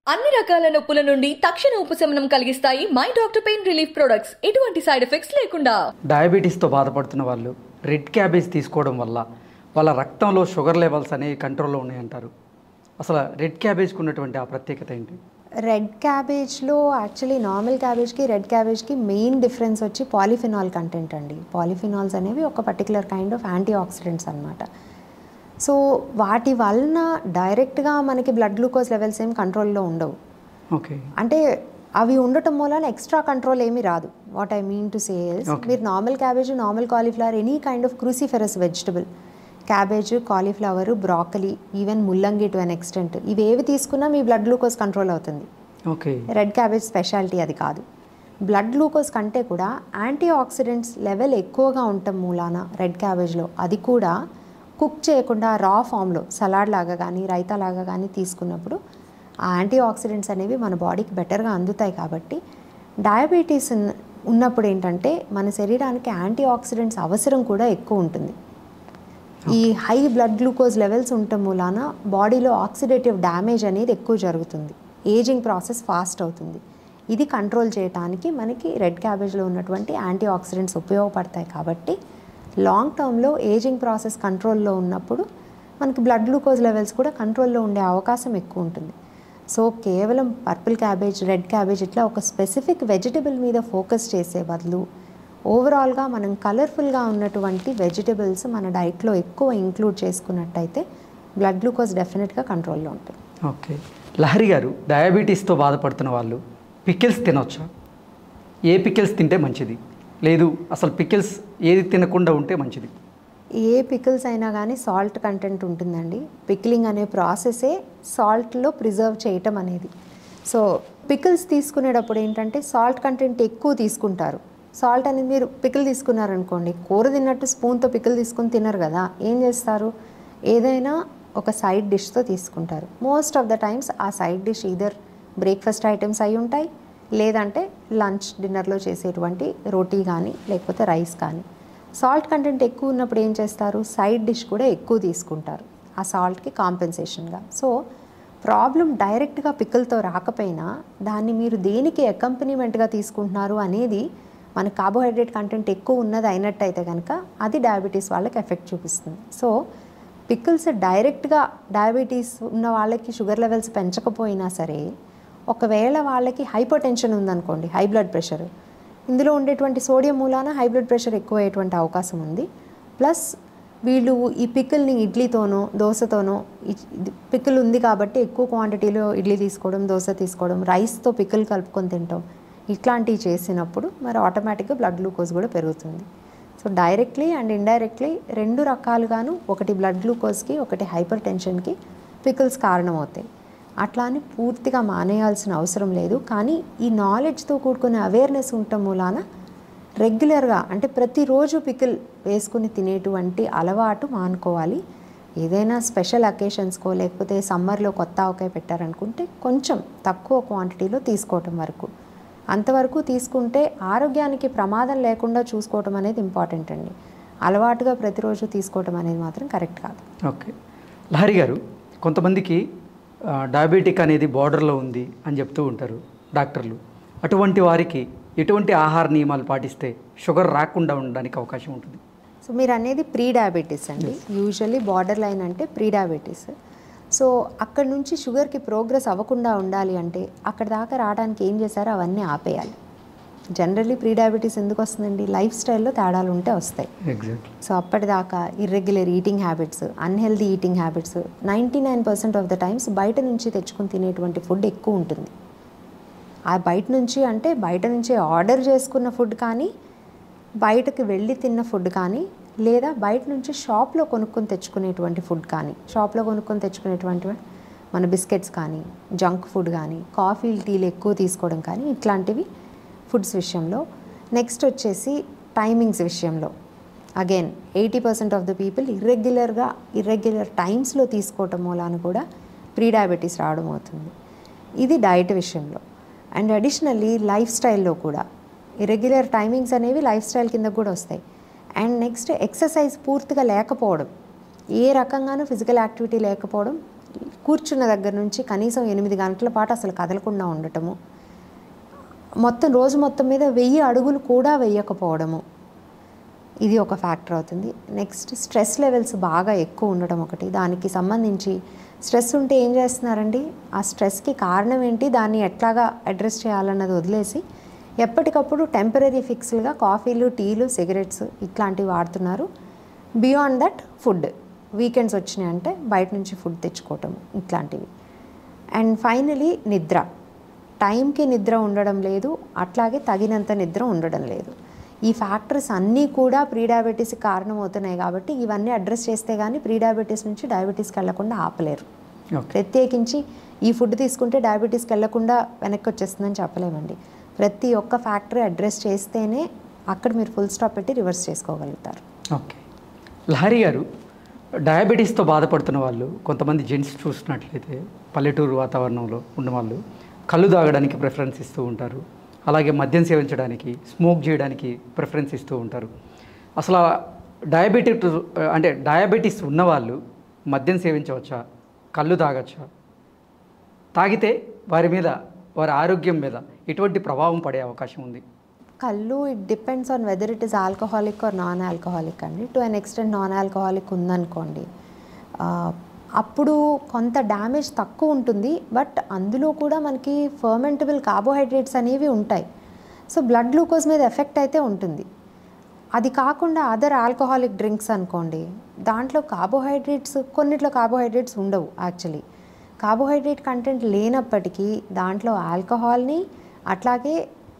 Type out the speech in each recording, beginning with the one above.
అన్ని రకాల నొప్పుల నుండి తక్షణ ఉపశమనం కలిగిస్తాయి my doctor pain relief products ఎటువంటి సైడ్ ఎఫెక్ట్స్ లేకుండా డయాబెటీస్తో బాధపడుతున్న వాళ్ళు రెడ్ క్యాబేజ్ తీసుకోవడం వల్ల వాళ్ళ రక్తంలో షుగర్ లెవెల్స్ అనేవి కంట్రోల్లో ఉన్నాయంటారు అసలు రెడ్ క్యాబేజ్కి ఉన్నటువంటి ఆ ప్రత్యేకత ఏంటి రెడ్ క్యాబేజ్లో యాక్చువల్లీ నార్మల్ క్యాబేజ్కి రెడ్ క్యాబేజ్కి మెయిన్ డిఫరెన్స్ వచ్చి పాలిఫినాల్ కంటెంట్ అండి పాలిఫినాల్స్ అనేవి ఒక particular kind of antioxidants అనమాట సో వాటి వలన డైరెక్ట్గా మనకి బ్లడ్ గ్లూకోజ్ లెవెల్స్ ఏం కంట్రోల్లో ఉండవు ఓకే అంటే అవి ఉండటం మూలన ఎక్స్ట్రా కంట్రోల్ ఏమీ రాదు what I mean to say Okay. మీరు normal cabbage normal cauliflower any kind of cruciferous vegetable cabbage cauliflower broccoli even ముల్లంగి టు అన్ ఎక్స్టెంట్ ఇవి ఏవి తీసుకున్నా మీ బ్లడ్ గ్లూకోజ్ కంట్రోల్ అవుతుంది ఓకే రెడ్ క్యాబేజ్ స్పెషాలిటీ అది కాదు బ్లడ్ గ్లూకోజ్ కంటే కూడా యాంటీ ఆక్సిడెంట్స్ లెవెల్ ఎక్కువగా ఉండటం మూలాన రెడ్ క్యాబేజ్లో అది కూడా కుక్ చేయకుండా రా ఫామ్లో సలాడ్ లాగా కానీ రైతా లాగా కానీ తీసుకున్నప్పుడు ఆ యాంటీ ఆక్సిడెంట్స్ అనేవి మన బాడీకి బెటర్గా అందుతాయి కాబట్టి డయాబెటీస్ ఉన్న- ఉన్నప్పుడు ఏంటంటే మన శరీరానికి యాంటీ ఆక్సిడెంట్స్ అవసరం కూడా ఎక్కువ ఉంటుంది ఈ హై బ్లడ్ గ్లూకోజ్ లెవెల్స్ ఉండటం మూలాన బాడీలో ఆక్సిడేటివ్ డ్యామేజ్ అనేది ఎక్కువ జరుగుతుంది ఏజింగ్ ప్రాసెస్ ఫాస్ట్ అవుతుంది ఇది కంట్రోల్ చేయడానికి మనకి రెడ్ క్యాబేజ్లో ఉన్నటువంటి యాంటీ ఆక్సిడెంట్స్ ఉపయోగపడతాయి కాబట్టి లాంగ్ టర్మ్లో ఏజింగ్ ప్రాసెస్ కంట్రోల్లో ఉన్నప్పుడు మనకి బ్లడ్ గ్లూకోజ్ లెవెల్స్ కూడా కంట్రోల్లో ఉండే అవకాశం ఎక్కువ ఉంటుంది సో కేవలం పర్పుల్ క్యాబేజ్ రెడ్ క్యాబేజ్ ఇట్లా ఒక స్పెసిఫిక్ వెజిటబుల్ మీద ఫోకస్ చేసే బదులు ఓవరాల్గా మనం కలర్ఫుల్గా ఉన్నటువంటి వెజిటబుల్స్ మన డైట్లో ఎక్కువ ఇంక్లూడ్ చేసుకున్నట్టయితే బ్లడ్ గ్లూకోజ్ డెఫినెట్గా కంట్రోల్లో ఉంటుంది ఓకే లహరి గారు డయాబెటీస్తో బాధపడుతున్న వాళ్ళు పికిల్స్ తినొచ్చా ఏ పికిల్స్ తింటే మంచిది లేదు అసలు పికిల్స్ ఏది తినకుండా ఉంటే మంచిది ఏ పికిల్స్ అయినా కానీ సాల్ట్ కంటెంట్ ఉంటుందండి పికిలింగ్ అనే ప్రాసెసే సాల్ట్లో ప్రిజర్వ్ చేయటం అనేది సో పికిల్స్ తీసుకునేటప్పుడు ఏంటంటే సాల్ట్ కంటెంట్ ఎక్కువ తీసుకుంటారు సాల్ట్ అనేది మీరు పికిల్ తీసుకున్నారనుకోండి కూర తిన్నట్టు స్పూన్తో పికిల్ తీసుకుని తినరు కదా ఏం చేస్తారు ఏదైనా ఒక సైడ్ డిష్తో తీసుకుంటారు మోస్ట్ ఆఫ్ ద టైమ్స్ ఆ side dish either breakfast items అయి ఉంటాయి లేదంటే లంచ్ డిన్నర్లో చేసేటువంటి రోటీ కానీ లేకపోతే రైస్ కానీ సాల్ట్ కంటెంట్ ఎక్కువ ఉన్నప్పుడు ఏం చేస్తారు సైడ్ డిష్ కూడా ఎక్కువ తీసుకుంటారు ఆ సాల్ట్కి కాంపెన్సేషన్గా సో ప్రాబ్లం డైరెక్ట్గా పిక్కలతో రాకపోయినా దాన్ని మీరు దేనికి అకంపెనీమెంట్గా తీసుకుంటున్నారు అనేది మన కార్బోహైడ్రేట్ కంటెంట్ ఎక్కువ ఉన్నది అయినట్టయితే కనుక అది డయాబెటీస్ వాళ్ళకి ఎఫెక్ట్ చూపిస్తుంది సో పికిల్స్ డైరెక్ట్గా డయాబెటీస్ ఉన్న వాళ్ళకి షుగర్ లెవెల్స్ పెంచకపోయినా సరే ఒకవేళ వాళ్ళకి హైపర్ టెన్షన్ ఉందనుకోండి హై బ్లడ్ ప్రెషర్ ఇందులో ఉండేటువంటి సోడియం మూలాన హై బ్లడ్ ప్రెషర్ ఎక్కువ అయ్యేటువంటి అవకాశం ఉంది ప్లస్ వీళ్ళు ఈ పికిల్ని ఇడ్లీతోనో దోశతోనో పికిల్ ఉంది కాబట్టి ఎక్కువ క్వాంటిటీలో ఇడ్లీ తీసుకోవడం దోశ తీసుకోవడం రైస్తో పికిల్ కలుపుకొని తింటాం ఇట్లాంటివి చేసినప్పుడు మరి ఆటోమేటిక్గా బ్లడ్ గ్లూకోజ్ కూడా పెరుగుతుంది సో డైరెక్ట్లీ అండ్ ఇండైరెక్ట్లీ రెండు రకాలుగాను ఒకటి బ్లడ్ గ్లూకోజ్కి ఒకటి హైపర్ టెన్షన్కి పికిల్స్ కారణమవుతాయి అట్లా అని పూర్తిగా మానేయాల్సిన అవసరం లేదు కానీ ఈ నాలెడ్జ్తో కూడుకునే అవేర్నెస్ ఉండటం మూలాన రెగ్యులర్గా అంటే ప్రతిరోజు పికిల్ వేసుకుని తినేటువంటి అలవాటు మానుకోవాలి ఏదైనా స్పెషల్ అకేషన్స్కో లేకపోతే సమ్మర్లో కొత్త ఆవకాయ పెట్టారనుకుంటే కొంచెం తక్కువ క్వాంటిటీలో తీసుకోవటం వరకు అంతవరకు తీసుకుంటే ఆరోగ్యానికి ప్రమాదం లేకుండా చూసుకోవటం అనేది ఇంపార్టెంట్ అండి అలవాటుగా ప్రతిరోజు తీసుకోవటం అనేది మాత్రం కరెక్ట్ కాదు ఓకే లహరి గారు కొంతమందికి ఆ, డయాబెటిక్ అనేది బార్డర్లో ఉంది అని చెప్తూ ఉంటారు డాక్టర్లు అటువంటి వారికి ఎటువంటి ఆహార నియమాలు పాటిస్తే షుగర్ రాకుండా ఉండడానికి అవకాశం ఉంటుంది సో మీరు అనేది ప్రీ డయాబెటీస్ అండి యూజువల్లీ బార్డర్ లైన్ అంటే ప్రీ డయాబెటీస్ సో అక్కడ నుంచి షుగర్కి ప్రోగ్రెస్ అవ్వకుండా ఉండాలి అంటే అక్కడ దాకా రావడానికి ఏం చేశారో అవన్నీ ఆపేయాలి జనరల్లీ ప్రీ డయాబెటీస్ ఎందుకు వస్తుందండి లైఫ్ స్టైల్లో తేడాలు ఉంటే వస్తాయి ఎగ్జాక్ట్లీ సో అప్పటిదాకా irregular eating habits unhealthy eating habits ninety nine percent of the times బయట నుంచి తెచ్చుకుని తినేటువంటి ఫుడ్ ఎక్కువ ఉంటుంది ఆ బయట నుంచి అంటే బయట నుంచి ఆర్డర్ చేసుకున్న ఫుడ్ కానీ బయటకు వెళ్ళి తిన్న ఫుడ్ కానీ లేదా బయట నుంచి షాప్లో కొనుక్కొని తెచ్చుకునేటువంటి ఫుడ్ కానీ షాప్లో కొనుక్కొని తెచ్చుకునేటువంటి మన బిస్కెట్స్ కానీ జంక్ ఫుడ్ కానీ కాఫీ టీలు ఎక్కువ తీసుకోవడం కానీ ఇట్లాంటివి ఫుడ్స్ విషయంలో నెక్స్ట్ వచ్చేసి టైమింగ్స్ విషయంలో again eighty percent of the people ఇర్రెగ్యులర్గా ఇర్రెగ్యులర్ టైమ్స్లో తీసుకోవటం మూలాన కూడా ప్రీ డయాబెటీస్ రావడం అవుతుంది ఇది డైట్ విషయంలో అండ్ అడిషనల్లీ లైఫ్ స్టైల్లో కూడా ఇర్రెగ్యులర్ టైమింగ్స్ అనేవి లైఫ్ స్టైల్ కింద కూడా వస్తాయి అండ్ నెక్స్ట్ ఎక్సర్సైజ్ పూర్తిగా లేకపోవడం ఏ రకంగానూ ఫిజికల్ యాక్టివిటీ లేకపోవడం కూర్చున్న దగ్గర నుంచి కనీసం ఎనిమిది గంటల పాటు అసలు కదలకుండా ఉండటము మొత్తం రోజు మొత్తం మీద వెయ్యి అడుగులు కూడా వేయకపోవడము ఇది ఒక ఫ్యాక్టర్ అవుతుంది నెక్స్ట్ స్ట్రెస్ లెవెల్స్ బాగా ఎక్కువ ఉండడం ఒకటి దానికి సంబంధించి స్ట్రెస్ ఉంటే ఏం చేస్తున్నారండి ఆ స్ట్రెస్కి కారణం ఏంటి దాన్ని ఎట్లాగా అడ్రస్ చేయాలన్నది వదిలేసి ఎప్పటికప్పుడు టెంపరీ ఫిక్స్లుగా కాఫీలు టీలు సిగరెట్స్ ఇట్లాంటివి వాడుతున్నారు బియాండ్ దట్ ఫుడ్ వీకెండ్స్ వచ్చినాయంటే బయట నుంచి ఫుడ్ తెచ్చుకోవటం ఇట్లాంటివి అండ్ ఫైనలీ నిద్ర టైంకి నిద్ర ఉండడం లేదు అట్లాగే తగినంత నిద్ర ఉండడం లేదు ఈ ఫ్యాక్టర్స్ అన్నీ కూడా ప్రీ డయాబెటీస్కి కారణమవుతున్నాయి కాబట్టి ఇవన్నీ అడ్రస్ చేస్తే కానీ ప్రీ డయాబెటీస్ నుంచి డయాబెటీస్కి వెళ్లకుండా ఆపలేరు ఓకే ప్రత్యేకించి ఈ ఫుడ్ తీసుకుంటే డయాబెటీస్కి వెళ్లకుండా వెనక్కి వచ్చేస్తుందని చెప్పలేమండి ప్రతి ఒక్క ఫ్యాక్టరీ అడ్రస్ చేస్తేనే అక్కడ మీరు ఫుల్ స్టాప్ పెట్టి రివర్స్ చేసుకోగలుగుతారు ఓకే లహరి గారు డయాబెటీస్తో బాధపడుతున్న వాళ్ళు కొంతమంది జెంట్స్ చూసినట్లయితే పల్లెటూరు వాతావరణంలో ఉన్నవాళ్ళు కళ్ళు తాగడానికి ప్రిఫరెన్స్ ఇస్తూ ఉంటారు అలాగే మద్యం సేవించడానికి స్మోక్ చేయడానికి ప్రిఫరెన్స్ ఇస్తూ ఉంటారు అసలు డయాబెటిక్ అంటే డయాబెటీస్ ఉన్నవాళ్ళు మద్యం సేవించవచ్చా కళ్ళు తాగచ్చా తాగితే వారి మీద వారి ఆరోగ్యం మీద ఎటువంటి ప్రభావం పడే అవకాశం ఉంది కళ్ళు it depends on whether it is alcoholic or non alcoholic అండి to an extent non alcoholic ఉందనుకోండి ఆ, అప్పుడు కొంత డ్యామేజ్ తక్కువ ఉంటుంది బట్ అందులో కూడా మనకి ఫర్మెంటబుల్ కార్బోహైడ్రేట్స్ అనేవి ఉంటాయి సో బ్లడ్ గ్లూకోజ్ మీద ఎఫెక్ట్ అయితే ఉంటుంది అది కాకుండా అదర్ ఆల్కహాలిక్ డ్రింక్స్ అనుకోండి దాంట్లో కార్బోహైడ్రేట్స్ కొన్నిట్లో కార్బోహైడ్రేట్స్ ఉండవు యాక్చువల్లీ కార్బోహైడ్రేట్ కంటెంట్ లేనప్పటికీ దాంట్లో ఆల్కహాల్ని అట్లాగే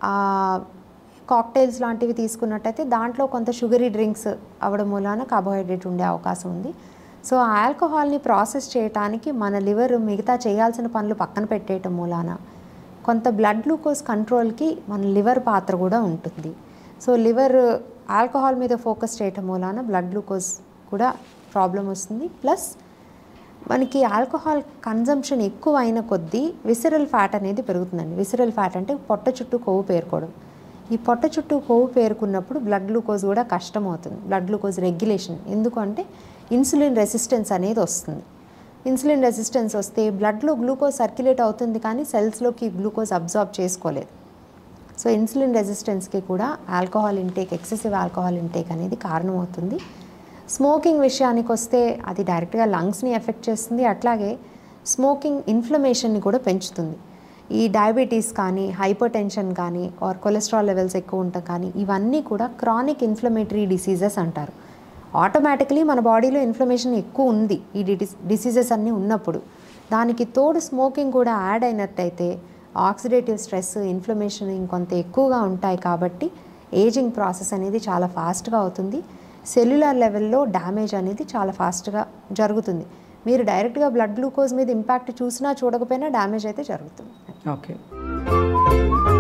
కాక్టైల్స్ లాంటివి తీసుకున్నట్టయితే దాంట్లో కొంత షుగరీ డ్రింక్స్ అవ్వడం మూలాన కార్బోహైడ్రేట్ ఉండే అవకాశం ఉంది సో ఆ ఆల్కహాల్ని ప్రాసెస్ చేయడానికి మన లివర్ మిగతా చేయాల్సిన పనులు పక్కన పెట్టేయటం మూలాన కొంత బ్లడ్ గ్లూకోజ్ కంట్రోల్కి మన లివర్ పాత్ర కూడా ఉంటుంది సో లివర్ ఆల్కహాల్ మీద ఫోకస్ చేయటం మూలాన బ్లడ్ గ్లూకోజ్ కూడా ప్రాబ్లం వస్తుంది ప్లస్ మనకి ఆల్కహాల్ కన్జంప్షన్ ఎక్కువ అయిన కొద్దీ విసరల్ ఫ్యాట్ అనేది పెరుగుతుందండి విసరల్ ఫ్యాట్ అంటే పొట్ట చుట్టూ కొవ్వు పేరుకోవడం ఈ పొట్ట చుట్టూ కొవ్వు పేరుకున్నప్పుడు బ్లడ్ గ్లూకోజ్ కూడా కష్టం అవుతుంది బ్లడ్ గ్లూకోజ్ రెగ్యులేషన్ ఎందుకంటే ఇన్సులిన్ రెసిస్టెన్స్ అనేది వస్తుంది ఇన్సులిన్ రెసిస్టెన్స్ వస్తే బ్లడ్లో గ్లూకోజ్ సర్క్యులేట్ అవుతుంది కానీ సెల్స్లోకి గ్లూకోజ్ అబ్జార్బ్ చేసుకోలేదు సో ఇన్సులిన్ రెసిస్టెన్స్కి కూడా alcohol intake excessive alcohol intake అనేది కారణమవుతుంది స్మోకింగ్ విషయానికి వస్తే అది డైరెక్ట్గా లంగ్స్ని ఎఫెక్ట్ చేస్తుంది అట్లాగే స్మోకింగ్ ఇన్ఫ్లమేషన్ని కూడా పెంచుతుంది ఈ డయాబెటీస్ కానీ హైపర్ టెన్షన్ కానీ ఆర్ కొలెస్ట్రాల్ లెవెల్స్ ఎక్కువ ఉంటాం కానీ ఇవన్నీ కూడా క్రానిక్ ఇన్ఫ్లమేటరీ డిసీజెస్ అంటారు ఆటోమేటికలీ మన బాడీలో ఇన్ఫ్లమేషన్ ఎక్కువ ఉంది ఈ డిటీస్ డిసీజెస్ అన్నీ ఉన్నప్పుడు దానికి తోడు స్మోకింగ్ కూడా యాడ్ అయినట్టయితే ఆక్సిడేటివ్ స్ట్రెస్ ఇన్ఫ్లమేషన్ ఇంకొంత ఎక్కువగా ఉంటాయి కాబట్టి ఏజింగ్ ప్రాసెస్ అనేది చాలా ఫాస్ట్గా అవుతుంది సెల్యులర్ లెవెల్లో డ్యామేజ్ అనేది చాలా ఫాస్ట్గా జరుగుతుంది మీరు డైరెక్ట్గా బ్లడ్ గ్లూకోజ్ మీద ఇంపాక్ట్ చూసినా చూడకపోయినా డ్యామేజ్ అయితే జరుగుతుంది ఓకే